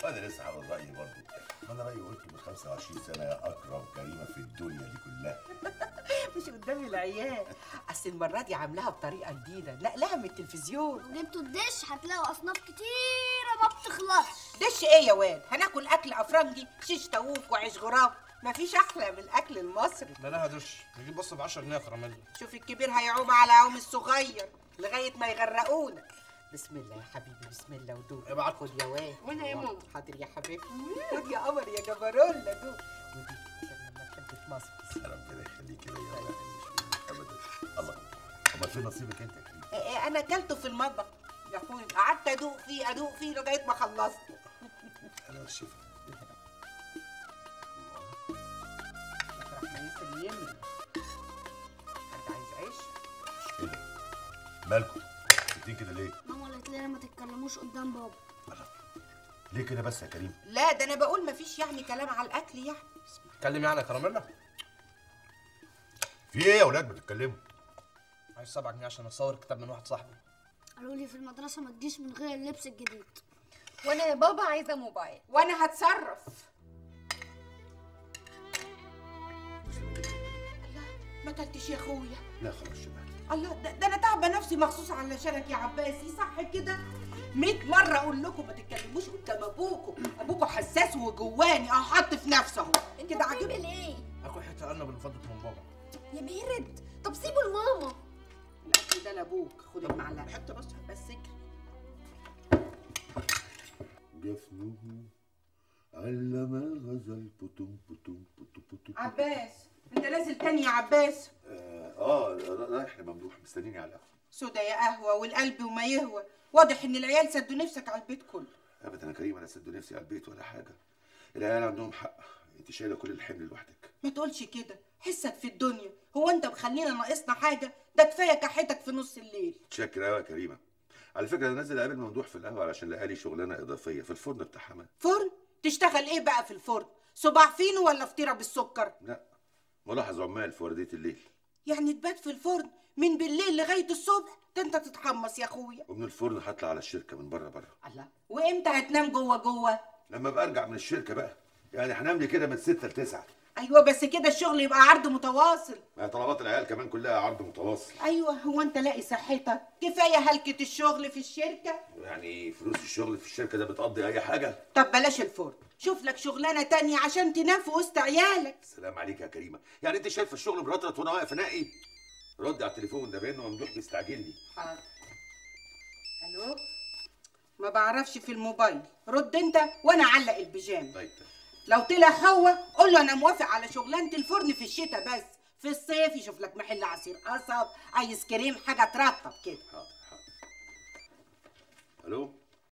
وانا لسه هقول رايي برضه ما انا رايي قلت من 25 سنه يا اكرم كريمه في الدنيا دي كلها مش قدام العيال اصل المره دي عاملاها بطريقه جديده نقلها من التلفزيون وجبتوا الدش هتلاقوا اصناف كتيره ما بتخلصش دش ايه يا واد هناكل اكل افرنجي شيش طاووق وعيش غراب مفيش احلى من الاكل المصري لا لها دش نجيب بص ب 10 جنيه يا كراميل شوف الكبير هيعوم على عوم الصغير لغايه ما يغرقونا بسم الله يا حبيبي بسم الله ودوق ابعت. خد يا واد وانا يا ماما حاضر يا حبيبي خد يا قمر يا جبرولا دوق ودي عشان لما تحب تمصمص ربنا يخليك كده يا ولد ابدا الله امال فين نصيبك انت يا كريم إيه إيه انا اكلته في المطبخ يا اخوي قعدت ادوق فيه ادوق فيه لغايه ما خلصت انا والشفا مطرح ما يسر يملي حد عايز عيش ايه ده مالكم ساكتين كده ليه ماما قالت لنا ما تتكلموش قدام بابا ليه كده بس يا كريم لا ده انا بقول مفيش يعني كلام على الاكل يعني اتكلم يعني يا كراميلا في ايه يا اولاد بتتكلموا عايز 7 جنيه عشان اصور كتاب من واحد صاحبي قالوا لي في المدرسه ما تجيش من غير اللبس الجديد وانا يا بابا عايزه موبايل وانا هتصرف ما تلتش يا اخويا لا خلاص شبعت الله ده, ده انا تعبه نفسي مخصوص علشانك يا عباسي صح كده 100 مرة أقول لكم ما تتكلموش قدام أبوكم، أبوكم حساس وجواني أهو حط في نفسه أهو، كده عاجبني بتعمل ايه اكل حته ارنب اللي فضت من بابا يا ميرد طب سيبه لماما الأكل ده لأبوك، خد المعلقة حته بس بس كده جفنه علم الغزل بوتوم بوتوم بوتوم بوتوم عباس أنت نازل تاني يا عباس اه آه، رايح لممدوح مستنيني على القهوه سودا يا قهوة والقلب وما يهوى، واضح إن العيال سدوا نفسك على البيت كله. ابدا يا كريم انا سد نفسي على البيت ولا حاجه العيال عندهم حق انت شايله كل الحمل لوحدك ما تقولش كده، حسك في الدنيا، هو أنت مخلينا ناقصنا حاجة؟ ده كفاية كحيتك في نص الليل. متشكر قوي يا كريمه على فكره انا نازل اقابل ممدوح في القهوه علشان لقى لي شغلانه اضافيه في الفرن بتاع حمام فرن؟ تشتغل إيه بقى في الفرن؟ صباع فينو ولا فطيرة بالسكر؟ لا ملاحظ عمال في ورديه الليل يعني تبات في الفرن من بالليل لغاية الصبح ده انت تتحمص يا اخويا ومن الفرن هطلع على الشركه من بره بره الله وامتى هتنام جوه جوه لما ابقى ارجع من الشركه بقى يعني هنام لي كده من 6 ل 9 ايوه بس كده الشغل يبقى عرض متواصل ما هي طلبات العيال كمان كلها عرض متواصل ايوه هو انت لاقي صحتك كفايه هلكه الشغل في الشركه يعني فلوس الشغل في الشركه ده بتقضي اي حاجه طب بلاش الفرن شوف لك شغلانه تانية عشان تنام في وسط عيالك سلام عليك يا كريمه يعني انت شايفه الشغل مرطرط وانا واقف انقي رد على التليفون ده بانه ممدوح بيستعجلني حاضر الو ما بعرفش في الموبايل رد انت وانا علق البيجامه طيب لو طلع هو قول له انا موافق على شغلانه الفرن في الشتاء بس في الصيف يشوف لك محل عصير قصب ايس كريم حاجه ترطب كده حاضر حاضر الو